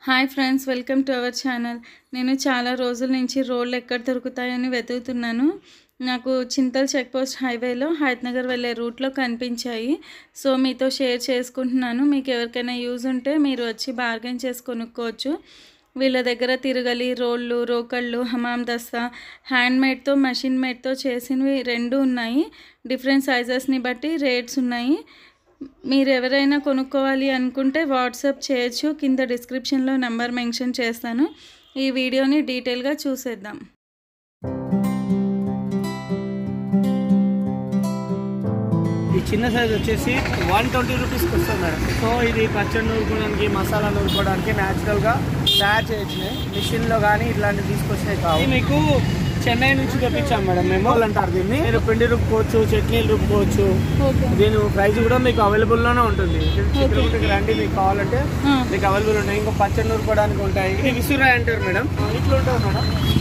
Hi friends welcome to our channel నేను చాలా రోజుల నుంచి రోడ్లు ఎక్కడ దొరుకుతాయని వెతుకుతున్నాను నాకు చింతల్ చెక్ పోస్ట్ హైవేలో హైత్నగర్ వెళ్ళే రూట్లో కనిపించాయి సో మీతో షేర్ చేసుకుంటున్నాను మీకు ఎవరికైనా యూజ్ ఉంటే మీరు వచ్చి బార్గెన్ చేసి కొనుక్కోవచ్చు వీళ్ళ దగ్గర తిరగలి రోళ్ళు రోకళ్ళు హమాం దస్తా హ్యాండ్మేడ్తో మషిన్ మేడ్తో చేసినవి రెండు ఉన్నాయి డిఫరెంట్ సైజెస్ని బట్టి రేట్స్ ఉన్నాయి మీరు ఎవరైనా కొనుక్కోవాలి అనుకుంటే వాట్సాప్ చేయొచ్చు కింద డిస్క్రిప్షన్లో నెంబర్ మెన్షన్ చేస్తాను ఈ వీడియోని డీటెయిల్గా చూసేద్దాం ఈ చిన్న సైజ్ వచ్చేసి వన్ ట్వంటీ రూపీస్కి వస్తుంది మేడం సో ఇది పచ్చడి నూరుకోవడానికి మసాలా నూరుకోవడానికి న్యాచురల్గా తయారు చేయించినాయి మిషన్లో కానీ ఇట్లాంటివి తీసుకొచ్చినాయి కావు ఇది మీకు చెన్నై నుంచి తెప్పించాం మేడం మేము వాళ్ళు అంటారు దీన్ని మీరు పిండి రుబ్బుకోవచ్చు చట్నీలు రుబ్బుకోవచ్చు ఓకే దీని ప్రైస్ కూడా మీకు అవైలబుల్లోనే ఉంటుంది చిత్రకూటకి రండి మీకు కావాలంటే మీకు అవైలబుల్ ఉంటాయి ఇంకో పచ్చడి నూరుకోవడానికి ఉంటాయి ఇది విసురాయి అంటారు మేడం ఇట్లా ఉంటుంది మేడం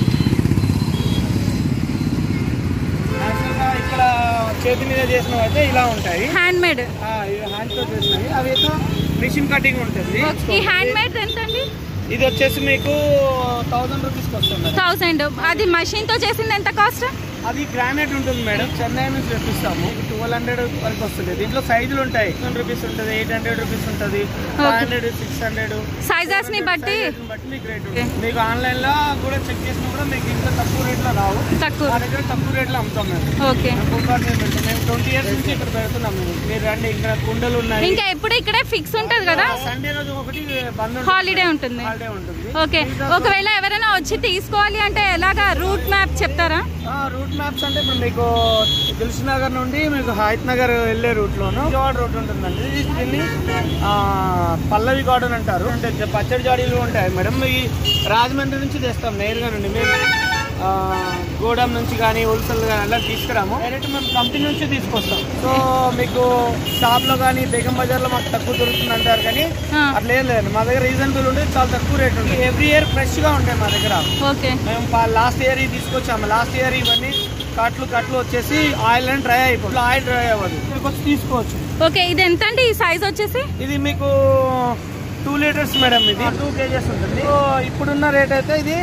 యాక్చువల్గా ఇక్కడ చేతి మీద చేసినవి అయితే ఇలా ఉంటాయి హ్యాండ్మేడ్ ఆ, ఇవి హ్యాండ్ తో చేసినవి అవి అయితే మిషన్ కటింగ్ ఉంటుంది ఈ హ్యాండ్మేడ్ ఎంత అండి ఇది వచ్చేసి మీకు థౌసండ్ రూపీస్కి వస్తుంది థౌసండ్ అది మషిన్తో చేసింది ఎంత కాస్ట్ అది గ్రానైట్ ఉంటుంది మేడం చెన్నై నుంచి తెప్పిస్తాము ట్వెల్వ్ హండ్రెడ్ వరకు వస్తుంది దీంట్లో సైజులు ఉంటాయి టెన్ రూపీస్ ఉంటుంది ఎయిట్ హండ్రెడ్ రూపీస్ ఉంటుంది ఫైవ్ హండ్రెడ్ సిక్స్ హండ్రెడ్ సైజెస్ని బట్టి బట్టి మీకు రేట్ ఉంటుంది మీకు ఆన్లైన్ లో కూడా చెక్ చేసినా కూడా మీకు ఇంకా తక్కువ రేట్లో రావు తక్కువ మా దగ్గర తక్కువ రేట్లో అమ్ముతాం మేము ఓకే కుక్కర్ మేము పెడతాం మేము ట్వంటీ ఇయర్స్ నుంచి ఇక్కడ పెడుతున్నాం మేము మీరు రండి ఇక్కడ కుండలు ఉన్నాయి ఇంకా ఎప్పుడు ఇక్కడే ఫిక్స్ ఉంటుంది కదా సండే రోజు ఒకటి బంద్ ఉంటుంది హాలిడే ఉంటుంది హాలిడే ఉంటుంది ఓకే ఒకవేళ ఎవరైనా వచ్చి తీసుకోవాలి అంటే ఎలాగా రూట్ మ్యాప్ చెప్తారా ఆ, రూట్ మ్యాప్స్ అంటే ఇప్పుడు మీకు దిల్సు నగర్ నుండి మీకు హైత్ నగర్ వెళ్ళే రూట్ లోను విజయవాడ రూట్ ఉంటుందండి దీన్ని ఆ, పల్లవి గార్డెన్ అంటారు అంటే జ- పచ్చడి జాడీలు ఉంటాయి మేడం ఈ రాజమండ్రి నుంచి తెస్తాం నేరుగా నుండి మేము ఆ, గోడౌన్ నుంచి కానీ హోల్సేల్ కానీ అలా తీసుకురాము డైరెక్ట్ మేము కంపెనీ నుంచి తీసుకొస్తాం సో మీకు షాప్ లో కానీ బేగం బజార్ లో మాకు తక్కువ దొరుకుతుంది అంటారు కానీ ఆ, అట్లా ఏం లేదు మా దగ్గర రీజనబుల్ ఉంటే చాలా తక్కువ రేట్ ఉంటుంది ఎవ్రీ ఇయర్ ఫ్రెష్ గా ఉంటాయి మా దగ్గర ఓకే మేము లాస్ట్ ఇయర్ తీసుకొచ్చాము లాస్ట్ ఇయర్ ఇవన్నీ కట్లు కట్లు వచ్చేసి ఆయిల్ అని డ్రై అయిపోతుంది ఆయిల్ డ్రై అవ్వదు ఇక్కడికి వచ్చి తీసుకోవచ్చు ఓకే ఇది ఎంత అండి ఈ సైజ్ వచ్చేసి ఇది మీకు టూ లీటర్స్ మేడం ఇది టూ కేజెస్ ఉంటుంది సో ఇప్పుడున్న రేట్ అయితే ఇది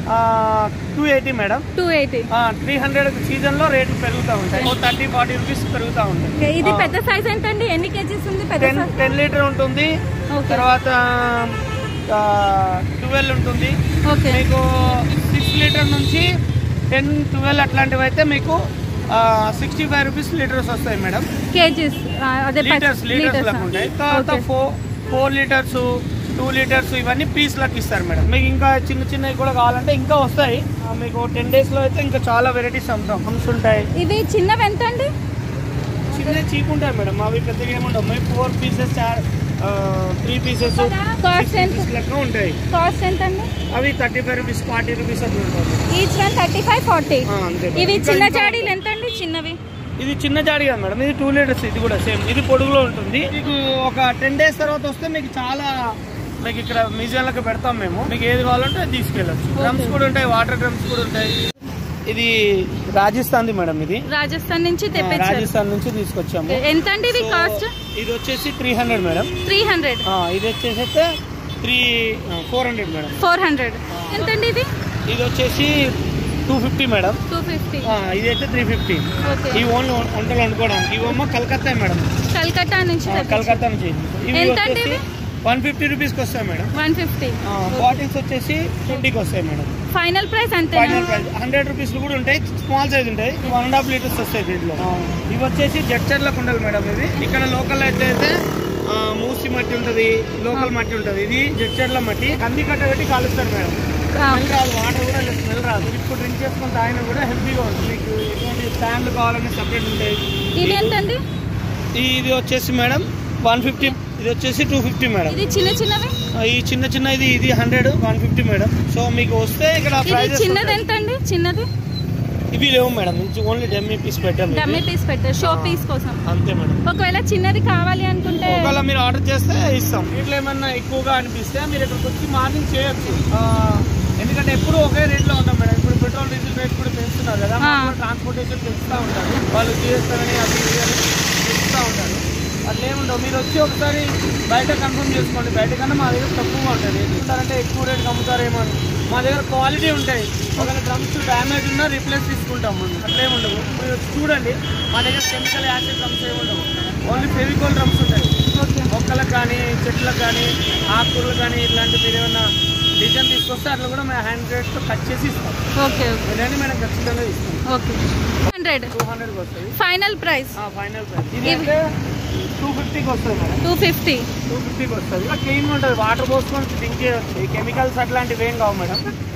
two eighty madam two eighty three hundred season లో రేట్లు పెరుగుతూ ఉంటాయి థర్టీ ఫార్టీ రూపీస్ పెరుగుతూ ఉంటాయి ఓకే ఇది పెద్ద సైజ్ ఎంత అండి ఎన్ని కేజీస్ ఉంది పెద్ద టెన్ size? టెన్ లీటర్ ఉంటుంది ఓకే తర్వాత ట్వెల్వ్ ఉంటుంది ఓకే మీకు సిక్స్ లీటర్ నుంచి టెన్ ట్వెల్వ్ అట్లాంటివి అయితే మీకు సిక్స్టీ ఫైవ్ రూపీస్ లీటర్స్ వస్తాయి మేడం కేజీస్ అదే లీటర్స్ లీటర్స్ లకు ఉంటాయి తర్వాత okay four four litres two litres ఇవన్నీ పీస్ లకు ఇస్తారు మేడం మీకు ఇంకా చిన్న చిన్నవి కూడా కావాలంటే ఇంకా వస్తాయి ఆ, మీకు టెన్ డేస్ లో అయితే ఇంకా చాలా వెరైటీస్ అమ్ముతాం హమ్స్ ఉంటాయి ఇవి చిన్నవి ఎంత అండి చిన్న చీప్ ఉంటాయి మేడం అవి పెద్దగా ఏముండవు మేము four pieces three pieces cost ఎంత లెక్క ఉంటాయి కాస్ట్ ఎంత అండి అవి thirty five rupees forty rupees అట్లా ఉంటుంది each one thirty five forty ఆ, అంతే మేడం. ఇవి ఇంకా- చిన్న ఇంకా జాడీలు ఎంత అండి చిన్నవి ఇది చిన్న జాడి కదా మేడం ఇది టూ లీటర్స్ ఇది కూడా సేమ్ ఇది పొడుగులో ఉంటుంది మీకు ఒక టెన్ డేస్ తర్వాత వస్తే మీకు చాలా మీకు ఇక్కడ మ్యూజియంలకు పెడతాం మేము మీకు ఏది కావాలంటే అది తీసుకెళ్ళచ్చు డ్రమ్స్ కూడా ఉంటాయి వాటర్ డ్రమ్స్ కూడా ఉంటాయి ఇది రాజస్థాన్ మేడం ఇది రాజస్థాన్ నుంచి ఆ, తెప్పించారు రాజస్థాన్ నుంచి తీసుకొచ్చాము ఎంత అండి ఇది సో, కాస్ట్ ఇది వచ్చేసి three hundred madam three hundred ఆ, ఇది వచ్చేసి అయితే three four hundred madam four hundred ఎంత అండి ఇది ఇది వచ్చేసి two fifty madam two fifty ఆ, ఇది అయితే త్రీ ఫిఫ్టీ ఓకే ఈ ఓన్లీ వంటలు వండుకోవడానికి ఇవేమో కలకత్తా మేడం కలకత్తా నుంచి ఆ, కలకత్తా నుంచి ఇవి ఎంత అండి వచ్చేసి ఇవి? వన్ ఫిఫ్టీ రూపీస్కి వస్తాయి మేడం వన్ ఫిఫ్టీ బాటిల్స్ వచ్చేసి ట్వంటీకి వస్తాయి మేడం ఫైనల్ ప్రైస్ అంతే ఫైనల్ ప్రైస్ హండ్రెడ్ రూపీస్ కూడా ఉంటాయి స్మాల్ సైజ్ ఉంటాయి వన్ అండ్ హాఫ్ లీటర్స్ వస్తాయి దీంట్లో ఇవి వచ్చేసి జడ్చర్లకు ఉండాలి మేడం ఇది ఇక్కడ లోకల్ అయితే అయితే ఆ, మూసి మట్టి ఉంటుంది లోకల్ మట్టి ఉంటుంది ఇది జడ్చర్ల మట్టి కంది కట్ట పెట్టి కాలుస్తారు మేడం స్మెల్ రాదు వాటర్ కూడా స్మెల్ రాదు ఇప్పుడు డ్రింక్ చేసుకుని తాగినా కూడా హెల్తీగా ఉంటుంది మీకు ఎటువంటి స్టాండ్లు కావాలని సపరేట్ ఉంటాయి ఇది ఎంత అండి ఇది వచ్చేసి మేడం వన్ ఫిఫ్టీ ఇది వచ్చేసి టూ ఫిఫ్టీ మేడం ఇది చిన్న చిన్నవి ఈ చిన్న చిన్న ఇది ఇది hundred one fifty madam so మీకు వస్తే ఇక్కడ ఇది ప్రైజెస్ చిన్నది ఎంత అండి చిన్నది ఇవి లేవు మేడం ఓన్లీ డెమ్మీ పీస్ పెట్టాం ఇవి. డమ్మీ పీస్ పెట్టారు షో పీస్ కోసం అంతే మేడం ఒకవేళ చిన్నది కావాలి అనుకుంటే ఒకవేళ మీరు ఆర్డర్ చేస్తే ఇస్తాం ఇట్లా ఏమన్నా ఎక్కువగా అనిపిస్తే మీరు ఇక్కడికి వచ్చి మార్నింగ్ చేయొచ్చు ఆ, ఎందుకంటే ఎప్పుడు ఒకే రేట్లో ఉంటాం మేడం ఇప్పుడు పెట్రోల్ డీజిల్ రేట్ కూడా పెంచుతున్నారు కదా ఆ. ట్రాన్స్పోర్టేషన్ పెంచుతూ ఉంటారు వాళ్ళు చేస్తారని అవి ఇవి అని పెంచుతూ ఉంటారు అట్లా ఏమి ఉండవు మీరు వచ్చి ఒకసారి బయట కన్ఫర్మ్ చేసుకోండి బయట కన్నా మా దగ్గర తక్కువగా ఉంటుంది ఏంటంటే ఎక్కువ రేటుకి అమ్ముతారేమో అని మా దగ్గర క్వాలిటీ ఉంటాయి ఒకవేళ డ్రమ్స్ డ్యామేజ్ ఉన్నా రీప్లేస్ తీసుకుంటాం మనం అట్లేమి ఉండవు మీరు వచ్చి చూడండి మా దగ్గర కెమికల్ యాసిడ్ డ్రమ్స్ ఏమి ఉండవు ఓన్లీ ఫెవికోల్ డ్రమ్స్ ఉంటాయి ఓకే మొక్కలకు కానీ చెట్లకు కానీ ఆకుకూరలు కానీ ఇట్లాంటి మీరు ఏమైనా డిజైన్ తీసుకొస్తే అట్లా కూడా మేము హ్యాండ్ తో కట్ చేసి ఇస్తాం ఓకే ఓకే ఇలాంటి మేము ఖచ్చితంగా ఇస్తాం ఓకే హండ్రెడ్ టూ హండ్రెడ్కి వస్తుంది ఫైనల్ ప్రైస్ ఫైనల్ ప్రైస్ ఇది అంటే టూ ఫిఫ్టీకి వస్తుంది మేడం టూ ఫిఫ్టీ టూ ఫిఫ్టీకి వస్తుంది క్లీన్గా ఉంటుంది వాటర్ పోసుకొని డ్రింక్ చేయవచ్చు ఈ కెమికల్స్ అట్లాంటివి ఏం కావు మేడం